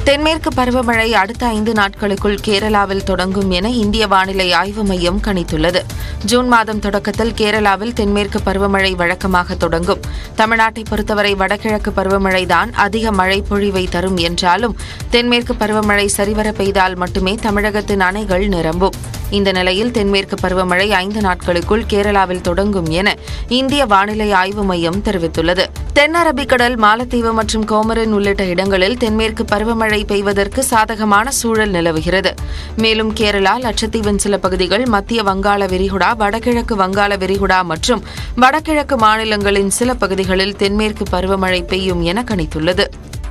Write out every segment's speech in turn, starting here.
தென்மேற்கு பருவமழை அடுத்த ஐந்து நாட்களுக்குள் கேரளாவில் தொடங்கும் என இந்திய வானிலை ஆய்வு மையம் கணித்துள்ளது ஜூன் மாதம் தொடக்கத்தில் கேரளாவில் தென்மேற்கு பருவமழை வழக்கமாக தொடங்கும் தமிழ்நாட்டை பொறுத்தவரை வடகிழக்கு பருவமழைதான் அதிக மழை பொழிவை தரும் என்றாலும் தென்மேற்கு பருவமழை சரிவர பெய்தால் மட்டுமே தமிழகத்தின் அணைகள் நிரம்பும் இந்த நிலையில் தென்மேற்கு பருவமழை ஐந்து நாட்களுக்குள் கேரளாவில் தொடங்கும் என இந்திய வானிலை ஆய்வு மையம் தெரிவித்துள்ளது தென் அரபிக்கடல் மாலத்தீவு மற்றும் கோமரன் உள்ளிட்ட இடங்களில் தென்மேற்கு பருவமழை பெய்வதற்கு சாதகமான சூழல் நிலவுகிறது மேலும் கேரளா லட்சத்தீவின் சில பகுதிகள் மத்திய வங்காள விரிகுடா வடகிழக்கு வங்காள விரிகுடா மற்றும் வடகிழக்கு மாநிலங்களின் சில பகுதிகளில் தென்மேற்கு பருவமழை பெய்யும் என கணித்துள்ளது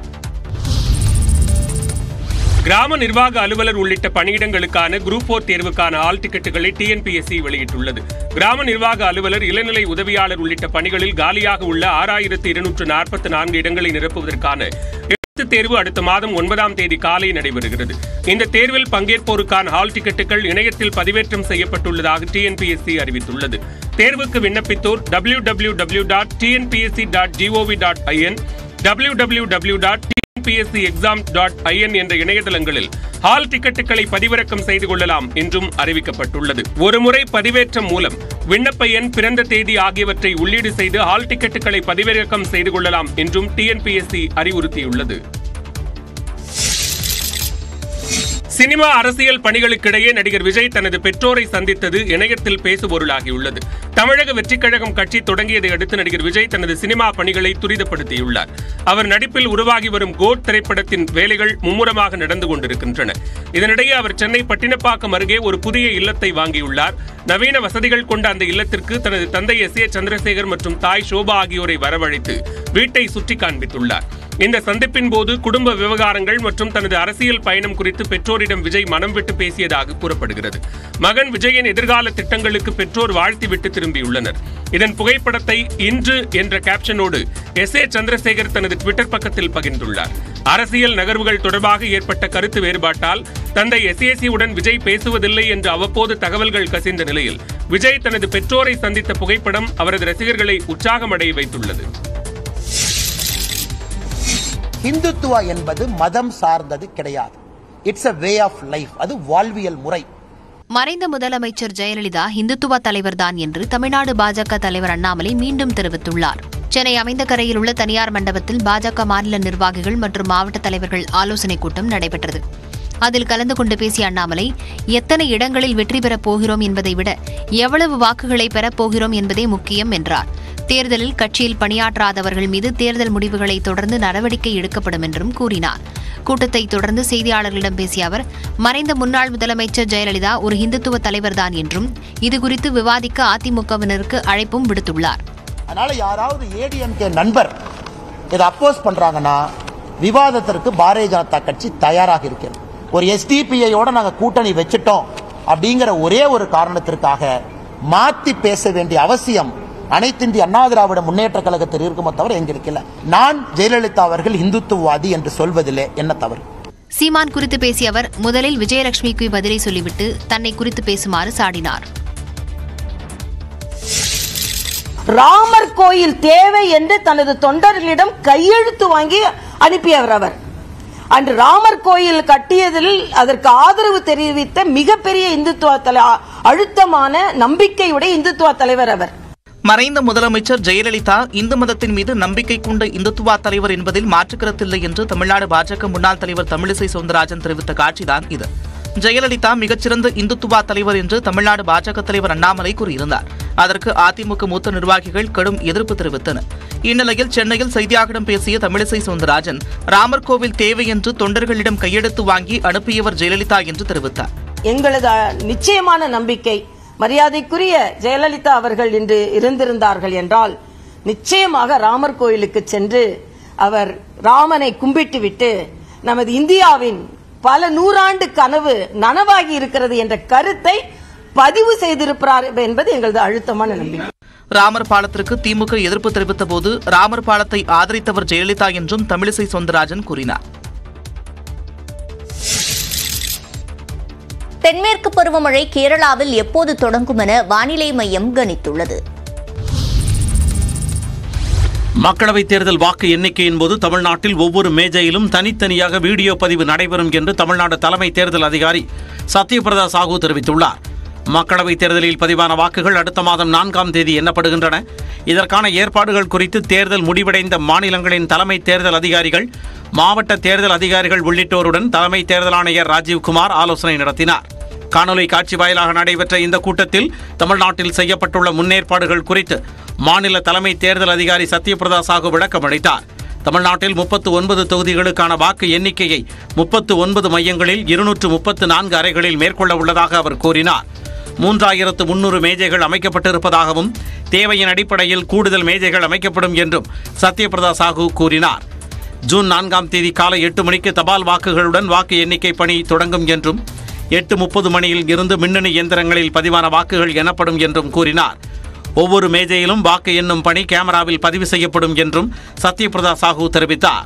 கிராம நிர்வாக அலுவலர் உள்ளிட்ட பணியிடங்களுக்கான குரூப் போர் தேர்வுக்கான ஆல் டிக்கெட்டுகளை டிஎன்பிஎஸ்சி வெளியிட்டுள்ளது கிராம நிர்வாக அலுவலர் இளநிலை உதவியாளர் உள்ளிட்ட பணிகளில் காலியாக உள்ள ஆறாயிரத்து இருநூற்று நாற்பத்தி நான்கு இடங்களை நிரப்புவதற்கான எழுத்துத் தேர்வு அடுத்த மாதம் ஒன்பதாம் தேதி காலை நடைபெறுகிறது இந்த தேர்வில் பங்கேற்போருக்கான ஹால் டிக்கெட்டுகள் இணையத்தில் பதிவேற்றம் செய்யப்பட்டுள்ளதாக டிஎன்பிஎஸ்சி அறிவித்துள்ளது தேர்வுக்கு விண்ணப்பித்தோர் W W W dot TNPSC dot GOV dot IN W W W dot TNPSC exam dot IN என்ற இணையதளங்களில் ஹால் டிக்கெட்டுகளை பதிவிறக்கம் செய்து கொள்ளலாம் என்றும் அறிவிக்கப்பட்டுள்ளது ஒருமுறை பதிவேற்றம் மூலம் விண்ணப்ப எண் பிறந்த தேதி ஆகியவற்றை உள்ளீடு செய்து ஹால் டிக்கெட்டுகளை பதிவிறக்கம் செய்து கொள்ளலாம் என்றும் டிஎன்பிஎஸ்சி அறிவுறுத்தியுள்ளது சினிமா அரசியல் பணிகளுக்கிடையே நடிகர் விஜய் தனது பெற்றோரை சந்தித்தது இணையத்தில் பேசுபொருளாகியுள்ளது தமிழக வெற்றிக் கழகம் கட்சி தொடங்கியதை அடுத்து நடிகர் விஜய் தனது சினிமா பணிகளை துரிதப்படுத்தியுள்ளார் அவர் நடிப்பில் உருவாகி வரும் கோட் திரைப்படத்தின் வேலைகள் மும்முரமாக நடந்து கொண்டிருக்கின்றன இதனிடையே அவர் சென்னை பட்டினப்பாக்கம் அருகே ஒரு புதிய இல்லத்தை வாங்கியுள்ளார் நவீன வசதிகள் கொண்ட அந்த இல்லத்திற்கு தனது தந்தை எஸ் ஏ சந்திரசேகர் மற்றும் தாய் சோபா ஆகியோரை வரவழைத்து வீட்டை சுற்றி காண்பித்துள்ளார் இந்த சந்திப்பின் போது குடும்ப விவகாரங்கள் மற்றும் தனது அரசியல் பயணம் குறித்து பெற்றோரிடம் விஜய் மனம் விட்டு பேசியதாக கூறப்படுகிறது மகன் விஜயின் எதிர்கால திட்டங்களுக்கு பெற்றோர் வாழ்த்திவிட்டு திரும்பியுள்ளனர் இதன் புகைப்படத்தை இன்று என்ற கேப்ஷனோடு எஸ் ஏ சந்திரசேகர் தனது ட்விட்டர் பக்கத்தில் பகிர்ந்துள்ளார் அரசியல் நகர்வுகள் தொடர்பாக ஏற்பட்ட கருத்து வேறுபாட்டால் தந்தை எஸ்ஏசி உடன் விஜய் பேசுவதில்லை என்று அவ்வப்போது தகவல்கள் கசிந்த நிலையில் விஜய் தனது பெற்றோரை சந்தித்த புகைப்படம் அவரது ரசிகர்களை உற்சாகமடைய வைத்துள்ளது இந்துத்துவா என்பது மதம் சார்ந்தது கிடையாது it's a way of life அது வாழ்வியல் முறை மறைந்த முதலமைச்சர் ஜெயலலிதா இந்துத்துவ தலைவர்தான் என்று தமிழ்நாடு பாஜக தலைவர் அண்ணாமலை மீண்டும் தெரிவித்துள்ளார் சென்னை அமைந்த கரையில் உள்ள தனியார் மண்டபத்தில் பாஜக மாநில நிர்வாகிகள் மற்றும் மாவட்ட தலைவர்கள் ஆலோசனைக் கூட்டம் நடைபெற்றது அதில் கலந்து கொண்டு பேசிய அண்ணாமலை எத்தனை இடங்களில் வெற்றி பெறப் போகிறோம் என்பதை விட எவ்வளவு வாக்குகளை பெறப் போகிறோம் என்பதே முக்கியம் என்றார் தேர்தலில் கட்சியில் பணியாற்றாதவர்கள் மீது தேர்தல் முடிவுகளை தொடர்ந்து நடவடிக்கை எடுக்கப்படும் என்றும் கூறினார் கூட்டத்தை தொடர்ந்து செய்தியாளர்களிடம் பேசிய அவர் மறைந்த முன்னாள் முதலமைச்சர் ஜெயலலிதா ஒரு இந்துத்துவ தலைவர்தான் என்றும் இதுகுறித்து விவாதிக்க அதிமுகவினருக்கு அழைப்பும் விடுத்துள்ளார் அதனால யாராவது ஏடிஎம்கே நண்பர் இதை அப்போஸ் பண்றாங்கன்னா விவாதத்திற்கு பாரதிய ஜனதா கட்சி தயாராக இருக்கிறது ஒரு எஸ்டிபிஐயோட நாங்க கூட்டணி வச்சுட்டோம் அப்படிங்கிற ஒரே ஒரு காரணத்திற்காக மாத்தி பேச வேண்டிய அவசியம் அனைத்து இந்திய அண்ணா திராவிட முன்னேற்ற கழகத்தில் இருக்குமோ தவிர எங்களுக்கு இல்லை நான் ஜெயலலிதா அவர்கள் இந்துத்துவவாதி என்று சொல்வதிலே என்ன தவறு சீமான் குறித்து பேசிய அவர் முதலில் விஜயலட்சுமிக்கு பதிலை சொல்லிவிட்டு தன்னை குறித்து பேசுமாறு சாடினார் ராமர் கோயில் தேவை என்று தனது தொண்டர்களிடம் கையெழுத்து வாங்கி அனுப்பியவர் அவர் அன்று ராமர் கோயில் கட்டியதில் அதற்கு ஆதரவு தெரிவித்த மிகப்பெரிய இந்துத்துவ தலை அழுத்தமான நம்பிக்கையுடைய இந்துத்துவ தலைவர் அவர் மறைந்த முதலமைச்சர் ஜெயலலிதா இந்து மதத்தின் மீது நம்பிக்கை கொண்ட இந்துத்துவா தலைவர் என்பதில் மாற்றுக்கருத்தில்லை என்று தமிழ்நாடு பாஜக முன்னாள் தலைவர் தமிழிசை சவுந்தரராஜன் தெரிவித்த காட்சிதான் இது ஜெயலலிதா மிகச்சிறந்த இந்துத்துவா தலைவர் என்று தமிழ்நாடு பாஜக தலைவர் அண்ணாமலை கூறியிருந்தார் அதற்கு அதிமுக மூத்த நிர்வாகிகள் கடும் எதிர்ப்பு தெரிவித்தனர் இந்நிலையில் சென்னையில் செய்தியாளர்களிடம் பேசிய தமிழிசை சவுந்தரராஜன் ராமர் கோவில் தேவை என்று தொண்டர்களிடம் கையெழுத்து வாங்கி அனுப்பியவர் ஜெயலலிதா என்று தெரிவித்தார் எங்களது அஹ், நிச்சயமான நம்பிக்கை மரியாதைக்குரிய ஜெயலலிதா அவர்கள் இன்று இருந்திருந்தார்கள் என்றால் நிச்சயமாக ராமர் கோயிலுக்கு சென்று அவர் ராமனை கும்பிட்டுவிட்டு நமது இந்தியாவின் பல நூறாண்டு கனவு நனவாகி இருக்கிறது என்ற கருத்தை பதிவு செய்திருக்கிறார் என்பது எங்களது அழுத்தமான நம்பிக்கை ராமர் பாலத்திற்கு திமுக எதிர்ப்பு தெரிவித்த போது ராமர் பாலத்தை ஆதரித்தவர் ஜெயலலிதா என்றும் தமிழிசை சவுந்தரராஜன் கூறினார் தென்மேற்கு பருவமழை கேரளாவில் எப்போது தொடங்கும் என வானிலை மையம் கணித்துள்ளது மக்களவைத் தேர்தல் வாக்கு எண்ணிக்கையின் போது தமிழ்நாட்டில் ஒவ்வொரு மேஜையிலும் தனித்தனியாக வீடியோ பதிவு நடைபெறும் என்று தமிழ்நாடு தலைமை தேர்தல் அதிகாரி சத்யபிரதா சாஹூ தெரிவித்துள்ளார் மக்களவைத் தேர்தலில் பதிவான வாக்குகள் அடுத்த மாதம் நான்காம் தேதி எண்ணப்படுகின்றன இதற்கான ஏற்பாடுகள் குறித்து தேர்தல் முடிவடைந்த மாநிலங்களின் தலைமை தேர்தல் அதிகாரிகள் மாவட்ட தேர்தல் அதிகாரிகள் உள்ளிட்டோருடன் தலைமை தேர்தல் ஆணையர் ராஜீவ்குமார் ஆலோசனை நடத்தினார் காணொலி காட்சி வாயிலாக நடைபெற்ற இந்த கூட்டத்தில் தமிழ்நாட்டில் செய்யப்பட்டுள்ள முன்னேற்பாடுகள் குறித்து மாநில தலைமை தேர்தல் அதிகாரி சத்யபிரதா சாஹூ விளக்கம் அளித்தார் தமிழ்நாட்டில் முப்பத்து ஒன்பது தொகுதிகளுக்கான வாக்கு எண்ணிக்கையை முப்பத்து ஒன்பது மையங்களில் இருநூற்று முப்பத்து நான்கு அறைகளில் மேற்கொள்ள உள்ளதாக அவர் கூறினார் மூன்றாயிரத்து முன்னூறு மேஜைகள் அமைக்கப்பட்டிருப்பதாகவும் தேவையின் அடிப்படையில் கூடுதல் மேஜைகள் அமைக்கப்படும் என்றும் சத்யபிரதா சாஹூ கூறினார் ஜூன் நான்காம் தேதி காலை எட்டு மணிக்கு தபால் வாக்குகளுடன் வாக்கு எண்ணிக்கை பணி தொடங்கும் என்றும் எட்டு முப்பது மணியில் இருந்து மின்னணு இயந்திரங்களில் பதிவான வாக்குகள் எண்ணப்படும் என்றும் கூறினார் ஒவ்வொரு மேஜையிலும் வாக்கு எண்ணும் பணி கேமராவில் பதிவு செய்யப்படும் என்றும் சத்யபிரதா சாஹூ தெரிவித்தார்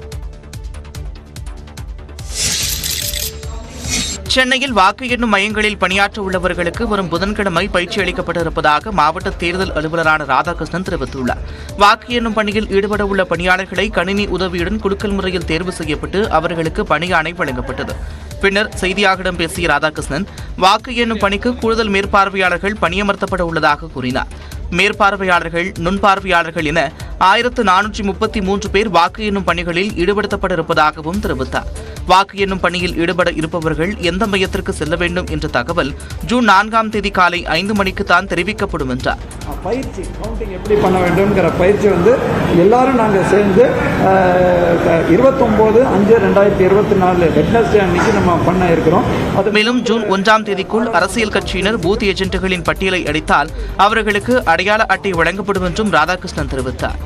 சென்னையில் வாக்கு எண்ணும் மையங்களில் பணியாற்ற உள்ளவர்களுக்கு வரும் புதன்கிழமை பயிற்சி அளிக்கப்பட்டிருப்பதாக மாவட்ட தேர்தல் அலுவலரான ராதாகிருஷ்ணன் தெரிவித்துள்ளார் வாக்கு எண்ணும் பணியில் ஈடுபட உள்ள பணியாளர்களை கணினி உதவியுடன் குலுக்கல் முறையில் தேர்வு செய்யப்பட்டு அவர்களுக்கு பணியாணை வழங்கப்பட்டது பின்னர் செய்தியாளர்களிடம் பேசிய ராதாகிருஷ்ணன் வாக்கு எண்ணும் பணிக்கு கூடுதல் மேற்பார்வையாளர்கள் பணியமர்த்தப்பட உள்ளதாக கூறினார் மேற்பார்வையாளர்கள் நுண்பார்வையாளர்கள் என ஆயிரத்து நானூற்றி முப்பத்தி மூன்று பேர் வாக்கு எண்ணும் பணிகளில் ஈடுபடுத்தப்பட இருப்பதாகவும் தெரிவித்தார் வாக்கு எண்ணும் பணியில் ஈடுபட இருப்பவர்கள் எந்த மையத்திற்கு செல்ல வேண்டும் என்ற தகவல் ஜூன் நான்காம் தேதி காலை ஐந்து மணிக்கு தான் தெரிவிக்கப்படும் என்றார் பயிற்சி கவுண்டிங் எப்படி பண்ண வேண்டும்ங்கிற பயிற்சி வந்து எல்லாரும் நாங்கள் சேர்ந்து இருபத்தொம்போது அஞ்சு ரெண்டாயிரத்தி இருபத்தி நாலு வெட்னஸ்டே அன்னைக்கு நம்ம பண்ண இருக்கிறோம் அது மேலும் ஜூன் ஒன்றாம் தேதிக்குள் அரசியல் கட்சியினர் பூத் ஏஜென்ட்டுகளின் பட்டியலை அளித்தால் அவர்களுக்கு அடையாள அட்டை வழங்கப்படும் என்றும் ராதாகிருஷ்ணன் தெரிவித்தார்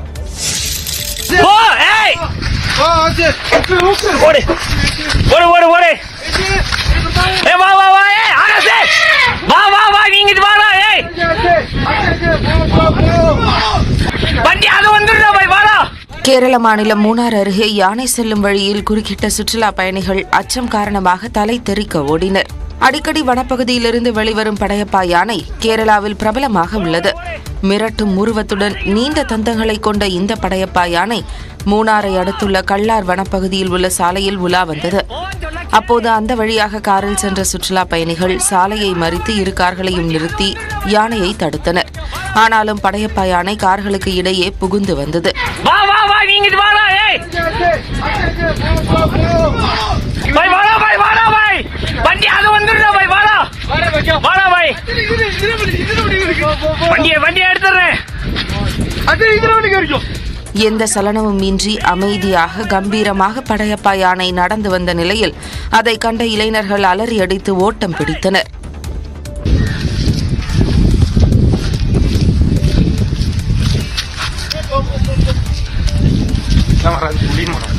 ஓடு ஓடு ஓடு ஓடு ஏ வா வா வா ஏ ஆகாசே வா வா வா நீங்க இது வாடா ஏய் வண்டி அது வந்துடுறா போய் வாடா கேரள மாநிலம் மூணார் அருகே யானை செல்லும் வழியில் குறுக்கிட்ட சுற்றுலா பயணிகள் அச்சம் காரணமாக தலை தெறிக்க ஓடினர் அடிக்கடி வனப்பகுதியிலிருந்து வெளிவரும் படையப்பா யானை கேரளாவில் பிரபலமாக உள்ளது மிரட்டும் உருவத்துடன் நீண்ட தந்தங்களை கொண்ட இந்த படையப்பா யானை மூணாரை அடுத்துள்ள கல்லார் வனப்பகுதியில் உள்ள சாலையில் உலா வந்தது அப்போது அந்த வழியாக காரில் சென்ற சுற்றுலா பயணிகள் சாலையை மறித்து இரு கார்களையும் நிறுத்தி யானையை தடுத்தனர் ஆனாலும் படையப்பா யானை கார்களுக்கு இடையே புகுந்து வந்தது வா வா வா நீங்க இது வாடா ஏய் போய் வாடா போய் வாடா போய் வண்டி அது வந்துடுறா போய் வாடா வாடா போய் வண்டியை வண்டியை எடுத்துறேன் அது இதுல வண்டி வரைக்கும் எந்த சலனமும் இன்றி அமைதியாக கம்பீரமாக படையப்பா யானை நடந்து வந்த நிலையில் அதை கண்ட இளைஞர்கள் அலறி அடித்து ஓட்டம் பிடித்தனர் முடியுமா